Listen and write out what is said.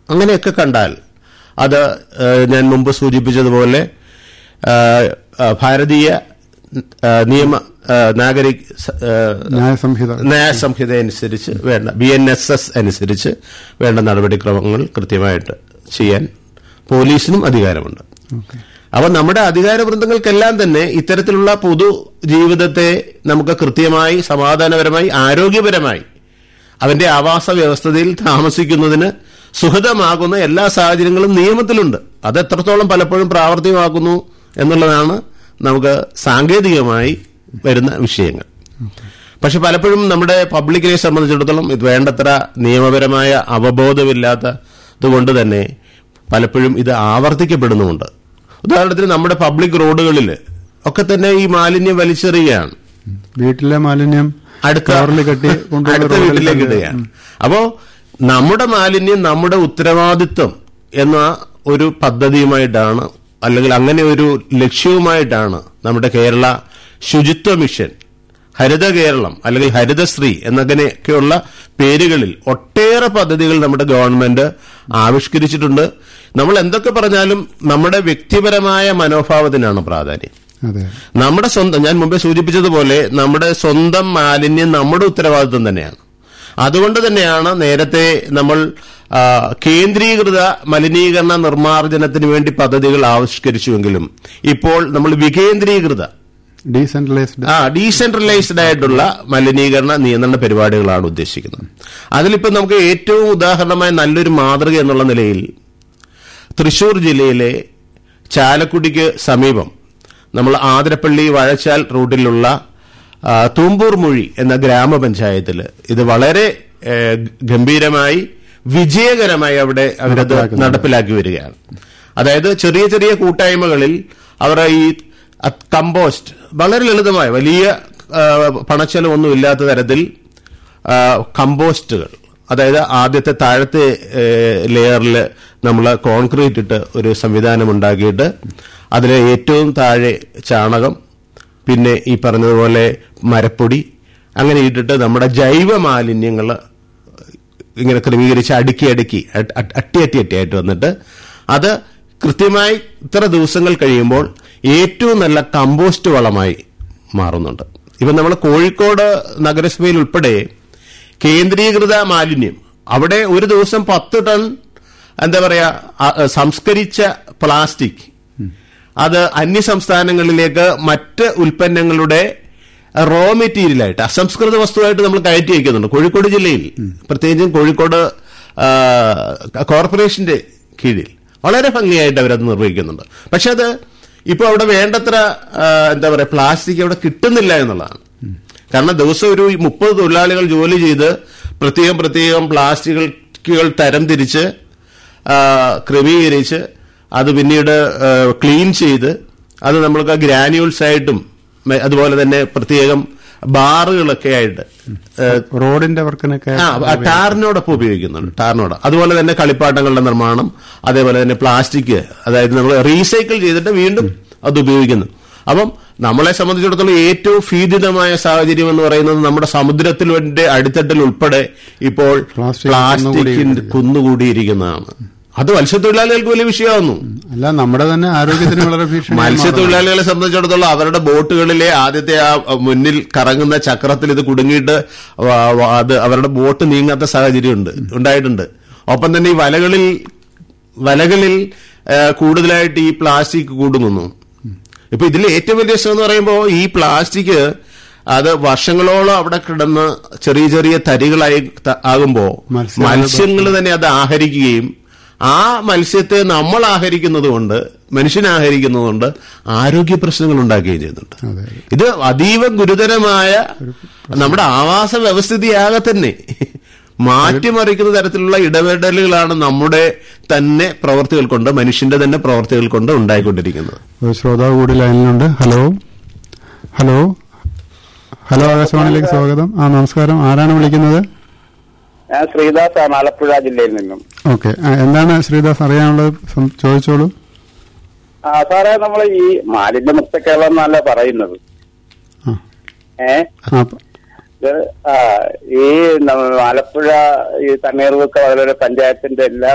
അങ്ങനെയൊക്കെ കണ്ടാൽ അത് ഏഹ്, ഞാൻ മുമ്പ് സൂചിപ്പിച്ചതുപോലെ ഏഹ്, ഏഹ്, ഭാരതീയ ഏഹ്, നിയമ ഏഹ്, നാഗരിക് സ- ഏഹ്, ന്യായ സംഹിത നയ സംഹിത അനുസരിച്ച് വേണ്ട ബി എൻ എസ് എസ് അനുസരിച്ച് വേണ്ട നടപടിക്രമങ്ങൾ കൃത്യമായിട്ട് ചെയ്യാൻ പോലീസിനും അധികാരമുണ്ട് ഓക്കെ അപ്പൊ നമ്മുടെ അധികാര വൃന്ദങ്ങൾക്കെല്ലാം തന്നെ ഇത്തരത്തിലുള്ള പൊതു ജീവിതത്തെ നമുക്ക് കൃത്യമായി സമാധാനപരമായി ആരോഗ്യപരമായി അവന്റെ ആവാസ വ്യവസ്ഥയിൽ താമസിക്കുന്നതിന് സുഹൃതമാകുന്ന എല്ലാ സാഹചര്യങ്ങളും നിയമത്തിലുണ്ട് അത് എത്രത്തോളം പലപ്പോഴും പ്രാവർത്തികമാക്കുന്നു എന്നുള്ളതാണ് നമുക്ക് സാങ്കേതികമായി വരുന്ന വിഷയങ്ങൾ പക്ഷെ പലപ്പോഴും നമ്മുടെ പബ്ലിക്കിനെ സംബന്ധിച്ചിടത്തോളം ഇത് വേണ്ടത്ര നിയമപരമായ അവബോധമില്ലാത്തത് കൊണ്ട് തന്നെ പലപ്പോഴും ഇത് ആവർത്തിക്കപ്പെടുന്നുമുണ്ട് ഉദാഹരണത്തിന് നമ്മുടെ പബ്ലിക് റോഡുകളിൽ ഒക്കെ തന്നെ ഈ മാലിന്യം വലിച്ചെറിയുകയാണ് വീട്ടിലെ മാലിന്യം അടുത്ത കവറിൽ കെട്ടി കൊണ്ടുപോയി അടുത്ത റോഡിൽ വീട്ടിലേക്ക് കളയുക. ഇടുകയാണ് അപ്പോ നമ്മുടെ മാലിന്യം നമ്മുടെ ഉത്തരവാദിത്വം എന്ന ഒരു പദ്ധതിയുമായിട്ടാണ് അല്ലെങ്കിൽ അങ്ങനെ ഒരു ലക്ഷ്യവുമായിട്ടാണ് നമ്മുടെ കേരള ശുചിത്വ മിഷൻ ഹരിത കേരളം അല്ലെങ്കിൽ ഹരിതശ്രീ എന്നങ്ങനെയൊക്കെയുള്ള പേരുകളിൽ ഒട്ടേറെ പദ്ധതികൾ നമ്മുടെ ഗവൺമെന്റ് ആവിഷ്കരിച്ചിട്ടുണ്ട് നമ്മൾ എന്തൊക്കെ പറഞ്ഞാലും നമ്മുടെ വ്യക്തിപരമായ മനോഭാവത്തിനാണ് പ്രാധാന്യം അതെ നമ്മുടെ സ്വന്തം ഞാൻ മുമ്പേ സൂചിപ്പിച്ചതുപോലെ നമ്മുടെ സ്വന്തം മാലിന്യം നമ്മുടെ ഉത്തരവാദിത്വം തന്നെയാണ് അതുകൊണ്ട് തന്നെയാണ് നേരത്തെ നമ്മൾ ആ, കേന്ദ്രീകൃത മലിനീകരണ നിർമ്മാർജ്ജനത്തിന് വേണ്ടി പദ്ധതികൾ ആവിഷ്കരിച്ചുവെങ്കിലും ഇപ്പോൾ നമ്മൾ വികേന്ദ്രീകൃത ഡീസെൻട്രലൈസ്ഡ് ആ ഡീസെൻട്രലൈസ്ഡ് ആയിട്ടുള്ള മലിനീകരണ നിയന്ത്രണ പരിപാടികളാണ് ഉദ്ദേശിക്കുന്നത് അതിലിപ്പോൾ നമുക്ക് ഏറ്റവും ഉദാഹരണമായ നല്ലൊരു മാതൃക എന്നുള്ള നിലയിൽ തൃശൂർ ജില്ലയിലെ ചാലക്കുടിക്ക് സമീപം നമ്മൾ ആതിരപ്പള്ളി വഴച്ചാൽ റൂട്ടിലുള്ള ആ, തൂമ്പൂർ മൊഴി എന്ന ഗ്രാമപഞ്ചായത്തിൽ ഇത് വളരെ ഏ, ഗംഭീരമായി വിജയകരമായി അവിടെ അവരത് നടപ്പിലാക്കി വരികയാണ് അതായത് ചെറിയ ചെറിയ കൂട്ടായ്മകളിൽ അവർ ഈ അ- കമ്പോസ്റ്റ് വളരെ ലളിതമായ വലിയ ആ, പണച്ചെലവൊന്നും ഇല്ലാത്ത തരത്തിൽ ആ, കമ്പോസ്റ്റുകൾ അതായത് ആദ്യത്തെ താഴത്തെ ലെയറിൽ നമ്മൾ കോൺക്രീറ്റ് ഇട്ട് ഒരു സംവിധാനം ഉണ്ടാക്കിയിട്ട് അതിൽ ഏറ്റവും താഴെ ചാണകം പിന്നെ ഈ പറഞ്ഞതുപോലെ മരപ്പൊടി അങ്ങനെ ഇട്ടിട്ട് നമ്മുടെ ജൈവ മാലിന്യങ്ങൾ ഇങ്ങനെ ക്രമീകരിച്ച് അടുക്കി അടുക്കി അട്ട് അട്ട് അട്ടി അട്ടി അട്ടിയായിട്ട് വന്നിട്ട് അത് കൃത്യമായി ഇത്ര ദിവസങ്ങൾ കഴിയുമ്പോൾ ഏറ്റവും നല്ല കമ്പോസ്റ്റ് വളമായി മാറുന്നുണ്ട് ഇപ്പം നമ്മൾ കോഴിക്കോട് നഗരസഭയിൽ ഉൾപ്പെടെ കേന്ദ്രീകൃത മാലിന്യം അവിടെ ഒരു ദിവസം പത്ത് ടൺ എന്താ പറയാ അ- അ, സംസ്കരിച്ച പ്ലാസ്റ്റിക് അത് അന്യ സംസ്ഥാനങ്ങളിലേക്ക് മറ്റ് ഉൽപ്പന്നങ്ങളുടെ റോ മെറ്റീരിയലായിട്ട് അസംസ്കൃത വസ്തുവായിട്ട് നമ്മൾ കയറ്റി വയ്ക്കുന്നുണ്ട് കോഴിക്കോട് ജില്ലയിൽ പ്രത്യേകിച്ചും കോഴിക്കോട് ആ, കോർപ്പറേഷന്റെ കീഴിൽ വളരെ ഭംഗിയായിട്ട് അവരത് നിർവഹിക്കുന്നുണ്ട് പക്ഷെ അത് ഇപ്പോൾ അവിടെ വേണ്ടത്ര ആ, എന്താ പറയുക പ്ലാസ്റ്റിക് അവിടെ കിട്ടുന്നില്ല എന്നുള്ളതാണ് കാരണം ദിവസം ഒരു മുപ്പത് തൊഴിലാളികൾ ജോലി ചെയ്ത് പ്രത്യേകം പ്രത്യേകം പ്ലാസ്റ്റിക്കുകൾ തരം തിരിച്ച് ആ, ക്രമീകരിച്ച് അത് പിന്നീട് ആ, ക്ലീൻ ചെയ്ത് അത് നമ്മൾക്ക് ഗ്രാനുവൽസ് ആയിട്ടും മെ- അതുപോലെ തന്നെ പ്രത്യേകം ബാറുകളൊക്കെ ആയിട്ട് ആ, റോഡിന്റെ വർക്കിനൊക്കെ ആ ആ ടാറിനോടൊപ്പം ഉപയോഗിക്കുന്നുണ്ട് ടാറിനോട് അതുപോലെ തന്നെ കളിപ്പാട്ടങ്ങളുടെ നിർമ്മാണം അതേപോലെ തന്നെ പ്ലാസ്റ്റിക് അതായത് നമ്മൾ റീസൈക്കിൾ ചെയ്തിട്ട് വീണ്ടും അത് ഉപയോഗിക്കുന്നു അപ്പം നമ്മളെ സംബന്ധിച്ചിടത്തോളം ഏറ്റവും ഭീതിതമായ സാഹചര്യം എന്ന് പറയുന്നത് നമ്മുടെ സമുദ്രത്തിന്റെ അടിത്തട്ടിൽ ഉൾപ്പെടെ ഇപ്പോൾ പ്ലാസ്റ്റിക് പ്ലാസ്റ്റിക്കിന്റെ കുന്നുകൂടിയിരിക്കുന്നതാണ് അത് മത്സ്യത്തൊഴിലാളികൾക്ക് വലിയ വിഷയമാകുന്നു അല്ല നമ്മുടെ തന്നെ ആരോഗ്യത്തിന് വളരെ ഭീഷണി മത്സ്യത്തൊഴിലാളികളെ സംബന്ധിച്ചിടത്തോളം അവരുടെ ബോട്ടുകളിലെ ആദ്യത്തെ ആ മുന്നിൽ കറങ്ങുന്ന ചക്രത്തിൽ ഇത് കുടുങ്ങിയിട്ട് വ- വ- അത് അവരുടെ ബോട്ട് നീങ്ങാത്ത സാഹചര്യമുണ്ട് ഉണ്ടായിട്ടുണ്ട് ഒപ്പം തന്നെ ഈ വലകളിൽ വലകളിൽ ആ, കൂടുതലായിട്ട് ഈ പ്ലാസ്റ്റിക് കൂടുന്നു ഇപ്പൊ ഇതിൽ ഏറ്റവും വലിയ രസം എന്ന് പറയുമ്പോൾ ഈ പ്ലാസ്റ്റിക് അത് വർഷങ്ങളോളം അവിടെ കിടന്ന് ചെറിയ ചെറിയ തരികളായി ത- ആകുമ്പോ മത്സ്യങ്ങൾ മത്സ്യങ്ങൾ തന്നെ അത് ആഹരിക്കുകയും ആ മത്സ്യത്തെ നമ്മൾ ആഹരിക്കുന്നത് കൊണ്ട് മനുഷ്യൻ ആഹരിക്കുന്നത് കൊണ്ട് ആരോഗ്യ പ്രശ്നങ്ങൾ ഉണ്ടാക്കുകയും ചെയ്യുന്നുണ്ട് അതെ. ഇത് അതീവ ഗുരുതരമായ നമ്മുടെ ആവാസ വ്യവസ്ഥിതിയാകെ തന്നെ മാറ്റിമറിക്കുന്ന തരത്തിലുള്ള ഇടപെടലുകളാണ് നമ്മുടെ തന്നെ പ്രവർത്തികൾ കൊണ്ട് മനുഷ്യന്റെ തന്നെ പ്രവർത്തികൾ കൊണ്ട് ഉണ്ടായിക്കൊണ്ടിരിക്കുന്നത് ഒരു ശ്രോതാവ് കൂടി ലൈനിലുണ്ട് ഹലോ ഹലോ ഹലോ ആകാശവാണിയിലേക്ക് സ്വാഗതം ആ നമസ്കാരം ആരാണ് വിളിക്കുന്നത് ഞാൻ ശ്രീദാസാണ് ആലപ്പുഴ ജില്ലയിൽ നിന്നും ഓക്കെ എന്താണ് ശ്രീദാസ് അറിയാനുള്ളത് സം- ചോദിച്ചോളൂ ആ സാറേ നമ്മൾ ഈ മാലിന്യമുക്ത കേരളം എന്നല്ല പറയുന്നത് ആ ഏ ആ ഇത് ആ ഈ നമ്മ- ആലപ്പുഴ ഈ തണ്ണീർമുക്ക അതുപോലെ പഞ്ചായത്തിന്റെ എല്ലാ